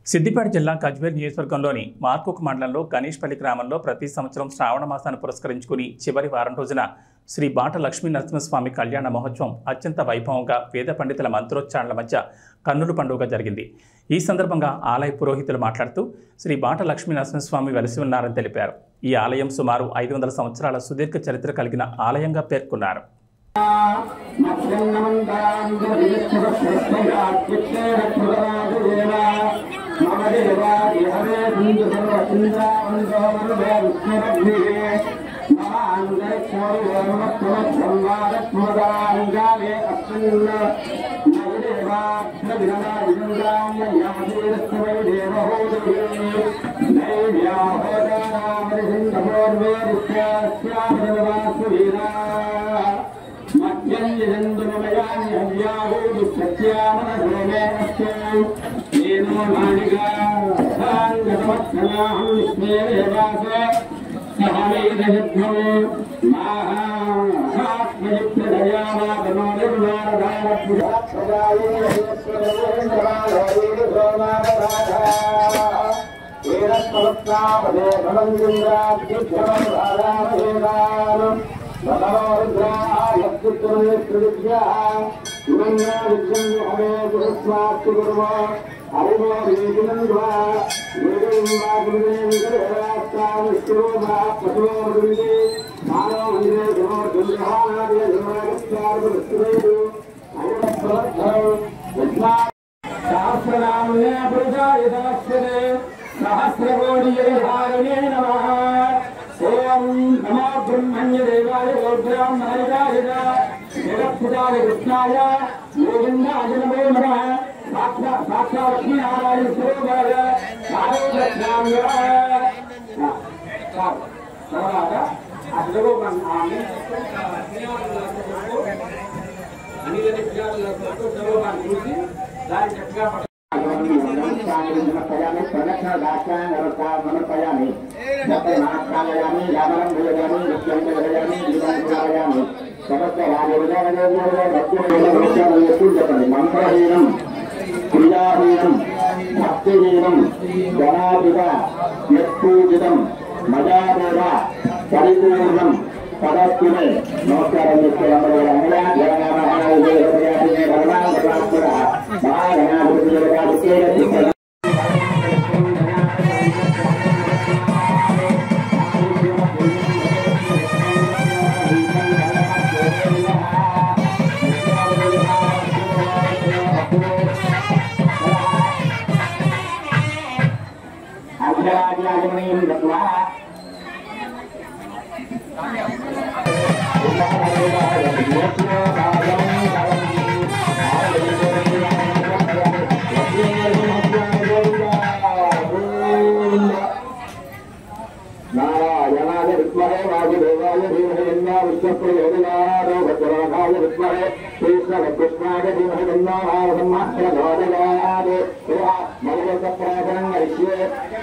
సిద్దిపేట జిల్లా కజ్వేల్ నియోజకవర్గంలోని మార్కుక్ మండలంలో గణేష్పల్లి గ్రామంలో ప్రతి సంవత్సరం శ్రావణ మాసాన్ని పురస్కరించుకుని చివరి వారం రోజున శ్రీ బాట లక్ష్మీ నరసింహస్వామి కళ్యాణ మహోత్సవం అత్యంత వైభవంగా వేద పండితుల మంత్రోచ్చారణల మధ్య కన్నుల పండుగ జరిగింది ఈ సందర్భంగా ఆలయ పురోహితులు మాట్లాడుతూ శ్రీ బాట లక్ష్మీ నరసింహస్వామి వెలసి ఉన్నారని తెలిపారు ఈ ఆలయం సుమారు ఐదు వందల సంవత్సరాల సుదీర్ఘ చరిత్ర కలిగిన ఆలయంగా పేర్కొన్నారు సహస్రకోటిహారిణే నమ ఓం నమో బ్రహ్మణ్య దేవాయ గోబ్రాహ్మణాయ జగత్పితాయ కృష్ణాయ గోవిందాయ నమో నమ సాక్షాత్ సాక్షాత్ లక్ష్మీనారాయణ స్వరూపాయ ఆరోగ్యాయ అసలు ఆమె అన్ని స్వరూపాన్ని చూసి దాని చక్కగా సమర్పయామి ప్రదక్షిణ దాస్యాన్ని సమర్పయామి నాక్షాలయామి రామరం భుజయామి నిత్యం భుజయామి జీవం భుజయామి చెప్పండి మంత్రహీనం క్రియాహీనం భక్తిహీనం జనాధిక యత్పూజితం మజాదేవ పరిపూర్ణం పదత్తునే నమస్కారం చేస్తే అగ్రాజ్యాజమనీయం దత్వా నారాయణాయ విద్మహే వాసుదేవాయ ధీమహి తన్నో విష్ణుప్రచోదయాత్ భద్రనాథాయ విద్మహే కృష్ణాయ ధీమహి తన్నో బ్రహ్మప్రచోదయాత్ మలయసప్రాసనం హరిష్యే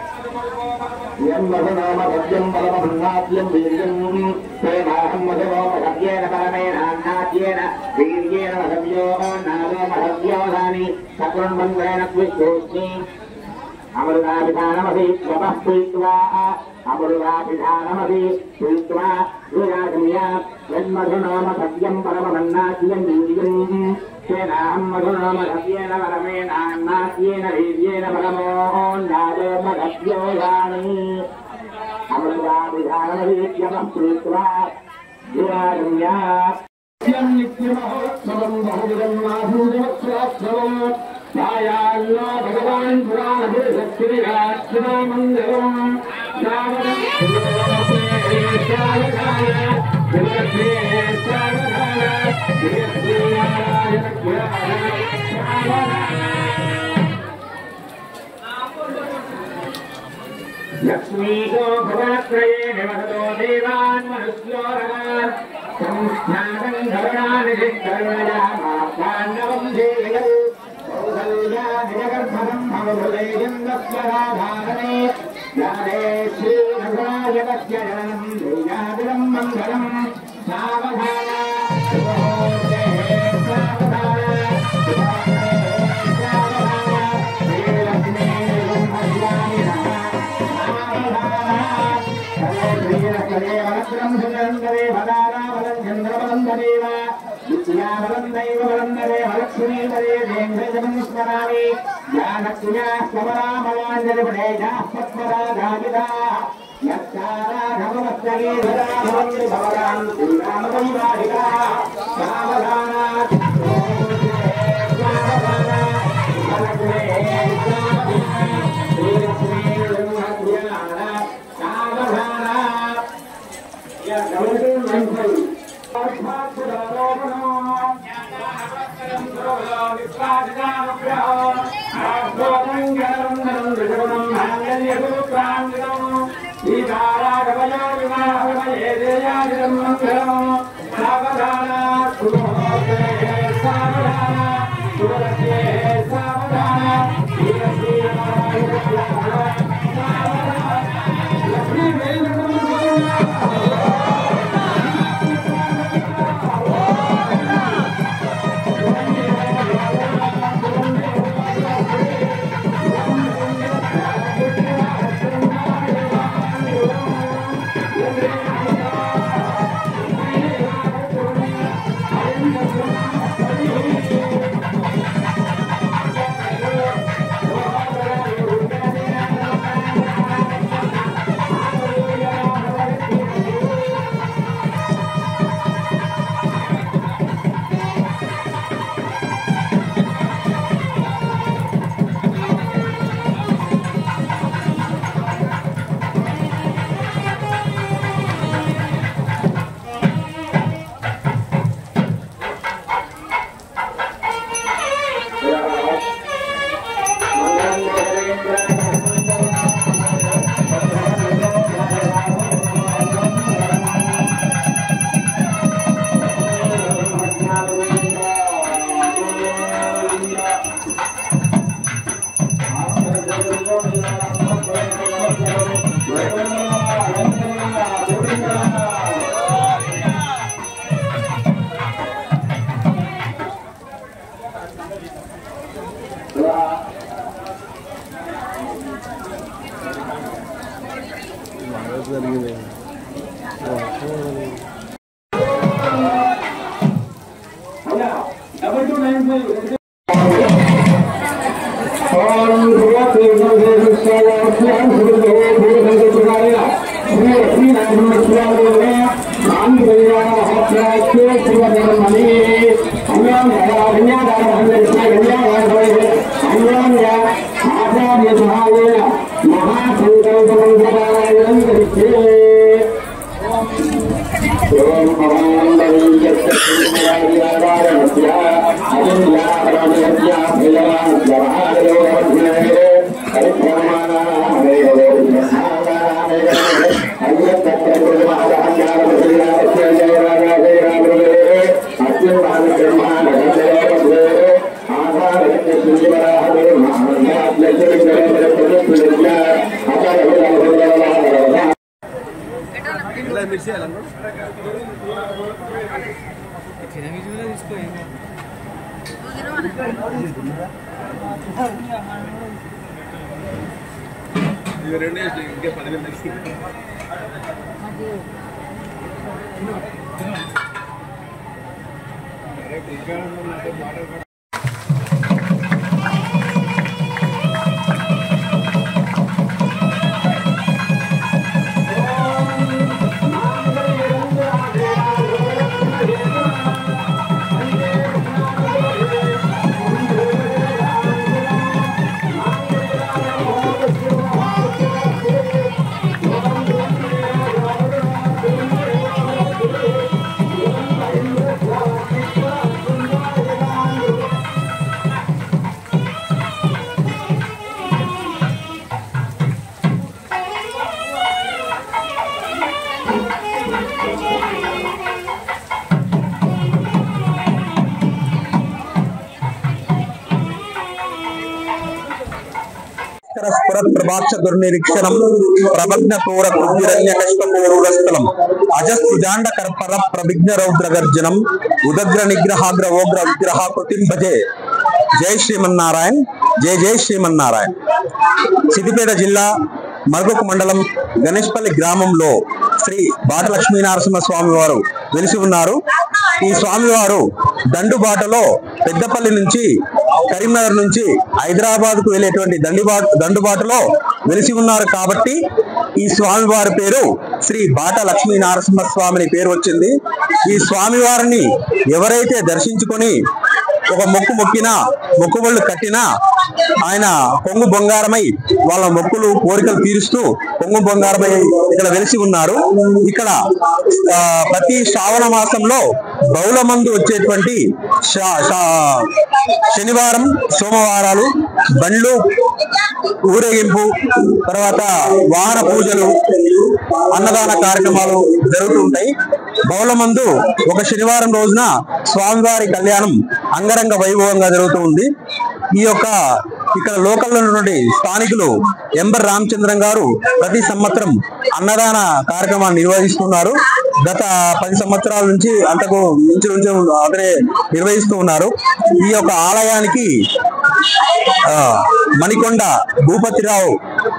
యన్మధనామ సత్యం పరమన్నాట్యం వీర్యం ప్రేమాహం మధునోమ సత్యేన పరమేనాన్నాట్యేన వీర్యేణ మధవ్యో నాదో మధవ్యోధాని సకృన్మన్వేన విశ్వోస్మి అమృతాభిధానమసి స్వపః పీత్వా అమృతాభిధానమసి పీత్వా విరాజమ్య యన్మధునామ సత్యం పరమన్నాట్యం వీర్యం తేనాహం మధునామ సత్యేన పరమేనాన్నాట్యేన వీర్యేణ పరమో నాదో మధవ్యోధాని అమృతాభిధానమసీత్యమః పీత్వా విరాజమ్య నిత్యమహోత్సవం బహువిధం మాధుజవత్సవం ఛాయాల్లో భగవాన్ పురాణదేశశ్రీరాశ్రమందిరం లక్ష్మీతో భవత్రయే నివసతో దేవాన్ మనుష్యో రగాన్ సంస్థానం ధరణాని కరుణయామాపాండవం దేవయల్ కౌసల్యా జగర్భరం భవభులేయం దస్యరాధారణే యాదే శ్రీరఘురాజగస్య జననం ధైర్యాదిరం మంగళం సావధాన శుభోదయ సావధాన శుభోదయ సావధాన శ్రీలక్ష్మీ వక్రం సుగంధరే భదారాబలం చంద్రబలం దదేవ విద్యాబలం దైవ బలం దదేవ లక్ష్మీ దదే దేంద్రజనం స్మరామి జ్ఞానజ్ఞా స్మరామలాంజలి పడేజా పద్మరాజాజిదా యత్కారాఘవస్తగే భరాభవంతి భవరాం శ్రీరామదైవాహికా సావధానాత్ స్ఫురత్ ప్రభాక్ష దుర్నిరీక్షణం ప్రభగ్న క్రూర కృత్యురణ్య కష్టపూరస్థలం అజస్సుజాండ కర్పర ప్రవిఘ్న రౌద్ర గర్జనం ఉదగ్ర నిగ్రహాగ్ర ఓగ్ర విగ్రహాకృతిం భజే జై శ్రీమన్నారాయణ్ జై జై శ్రీమన్నారాయణ్ సిద్దిపేట జిల్లా మరుగుకు మండలం గణేష్పల్లి గ్రామంలో శ్రీ బాట లక్ష్మీ నరసింహ స్వామి వారు వెలిసి ఉన్నారు ఈ స్వామివారు దండుబాటలో పెద్దపల్లి నుంచి కరీంనగర్ నుంచి హైదరాబాద్ కు వెళ్ళేటువంటి దండుబా దండుబాటలో వెలిసి ఉన్నారు కాబట్టి ఈ స్వామివారి పేరు శ్రీ బాట లక్ష్మీ నరసింహ స్వామి అని పేరు వచ్చింది ఈ స్వామివారిని ఎవరైతే దర్శించుకొని ఒక మొక్కు మొక్కినా మొక్కుబళ్ళు కట్టినా ఆయన పొంగు బంగారమై వాళ్ళ మొక్కులు కోరికలు తీరుస్తూ పొంగు బంగారమై ఇక్కడ వెలిసి ఉన్నారు ఇక్కడ ఆ, ప్రతి శ్రావణ మాసంలో బౌల మందు వచ్చేటువంటి శా- శా- శనివారం సోమవారాలు బండ్లు ఊరేగింపు తర్వాత వాహన పూజలు అన్నదాన కార్యక్రమాలు జరుగుతూ ఉంటాయి బౌల మందు ఒక శనివారం రోజున స్వామివారి కళ్యాణం అంగరంగ వైభవంగా జరుగుతూ ఉంది ఈ యొక్క ఇక్కడ లోకల్ ఉన్నటువంటి స్థానికులు ఎంబర్ రామచంద్రం గారు ప్రతి సంవత్సరం అన్నదాన కార్యక్రమాన్ని నిర్వహిస్తున్నారు గత పది సంవత్సరాల నుంచి అంతకు మించి నుంచి అతనే నిర్వహిస్తూ ఉన్నారు ఈ యొక్క ఆలయానికి ఆ, మణికొండ భూపతిరావు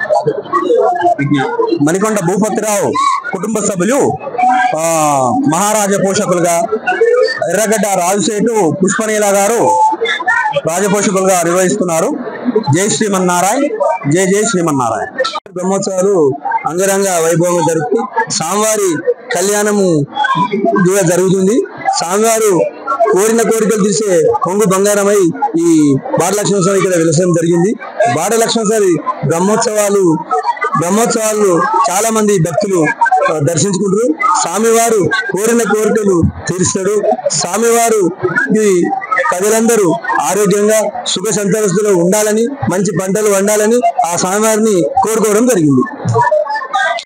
మణికొండ భూపతిరావు కుటుంబ సభ్యులు ఆ మహారాజ పోషకులుగా ఎర్రగడ్డ రాజశేఖు పుష్పనీల గారు రాజపోషకులుగా నిర్వహిస్తున్నారు జై శ్రీమన్నారాయణ జై జై శ్రీమన్నారాయణ బ్రహ్మోత్సవాలు అంగరంగ వైభవంగా జరుగుతుంది స్వామివారి కళ్యాణము కూడా జరుగుతుంది స్వామివారు కోరిన కోరికలు తీసే పొంగు బంగారమై ఈ బాటలక్ష్మణ స్వామి ఇక్కడ వెలసడం జరిగింది బాటలక్ష్మణ స్వామి బ్రహ్మోత్సవాలు బ్రహ్మోత్సవాలు చాలా మంది భక్తులు ఆ, దర్శించుకుంటారు స్వామివారు కోరిన కోరికలు తీరుస్తాడు స్వామివారు ఈ ప్రజలందరూ ఆరోగ్యంగా సుఖ సంతోషంలో ఉండాలని మంచి పంటలు వండాలని ఆ స్వామివారిని కోరుకోవడం జరిగింది